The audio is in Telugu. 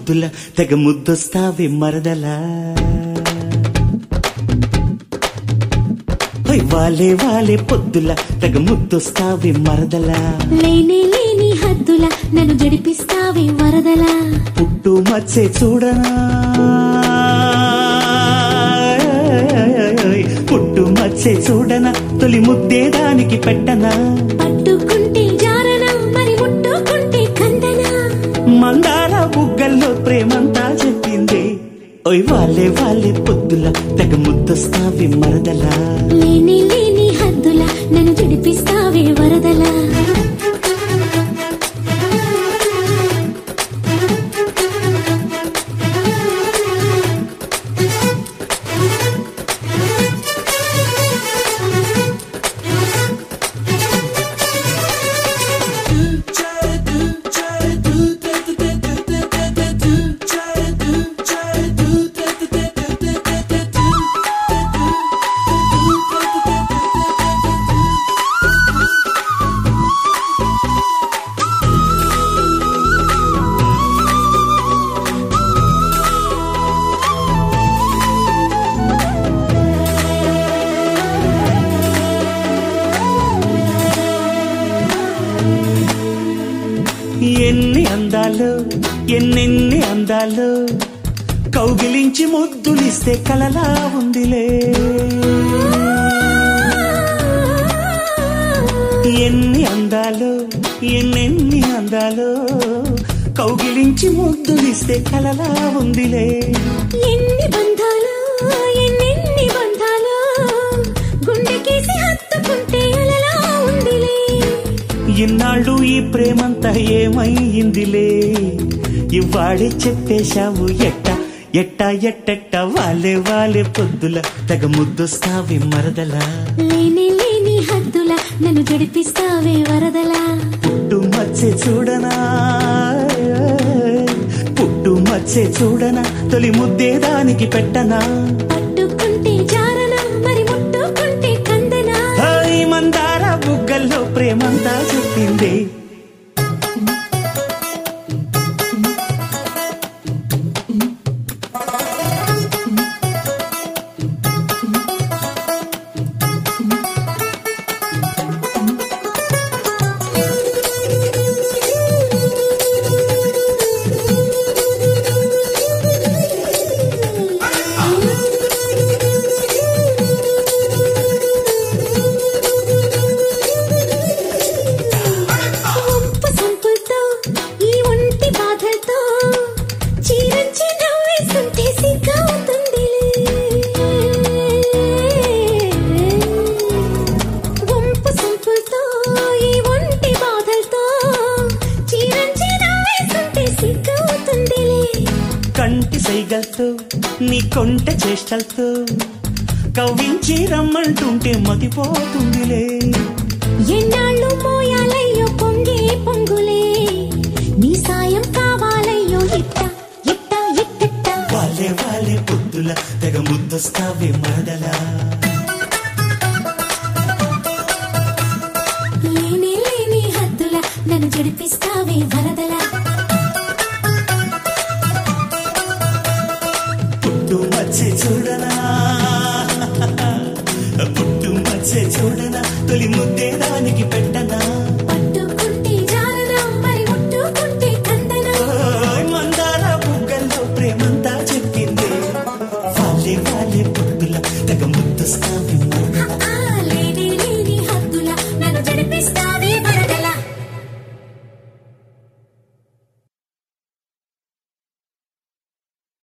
పొద్దుల తెగ ముద్దొస్తావే మరదలా ఓయ్ వాలే వాలే పొద్దుల తెగ ముద్దొస్తావే మరదలా లేనే లేని హద్దుల నన్ను జడిపిస్తావే వరదలా పుట్టు మచ్చే చూడనా పుట్టు మచ్చే చూడనా తొలి ముద్దే దానికి పెట్టనా పట్టుకుంటే జారనా మరి ముట్టుకుంటే కందనా మందార బుగ్గల్లో ప్రేమంతా చెప్పింది ఓయ్ వాలే వాలే పొద్దుల తెగ ముద్దొస్తావే మరదలా లేని లేని హద్దుల నన్ను జడిపిస్తావే వరదలా ఎన్ని అందాలు ఎన్నెన్ని అందాలు కౌగిలించి ముద్దులిస్తే కలలా ఉందిలే ఎన్ని అందాలు ఎన్నెన్ని అందాలు కౌగిలించి ముద్దులిస్తే కలలా ఉందిలే ఎన్ని బంధాలు ఎన్నెన్ని బంధాలు గుండెకేసి హత్తుకుంటే అలలా ఉందిలే ఇన్నాళ్ళు ఈ ప్రేమంతా ఏమైందిలే ఇవాడే చెప్పేశావు ఎట్ట ఎట్ట ఎట్టెట్ట వాలే వాలే పొద్దుల తెగ ముద్దొస్తావి మరదలా లేని లేని హద్దుల నన్ను జడిపిస్తావే వరదలా పుట్టు మచ్చే చూడనా పుట్టు మచ్చే చూడనా తొలి ముద్దే దానికి పెట్టనా పట్టుకుంటే జారనా మరి ముట్టుకుంటే కందనా హాయ్ మందార బుగ్గల్లో ప్రేమంతా చెప్పింది వంపు సంపులతో ఈ ఒంటి బాధలతో చీరంచి నవ్వేస్తుంటే సిగ్గవుతుందిలే వంపు సంపులతో ఈ ఒంటి బాధలతో చీరంచి నవ్వేస్తుంటే సిగ్గవుతుందిలే కంటి సైగల్తో నీ కొంట చేష్టలతో కవ్వించి రమ్మంటుంటే మతిపోతుందిలే ఎన్నాళ్ళు మోయాలయ్యో పొంగే పొంగులే నీ సాయం కావాలయ్యో ఇట్ట ఇట్ట ఇట్టిట్ట వాలే వాలే పొద్దుల తెగ ముద్దొస్తావే మరదలా లేని లేని హద్దుల నన్ను జడిపిస్తావే వరదలా పుట్టు మచ్చే చూడనా పుట్టు మచ్చే చూడనా తొలి ముద్దే దానికి పెట్ట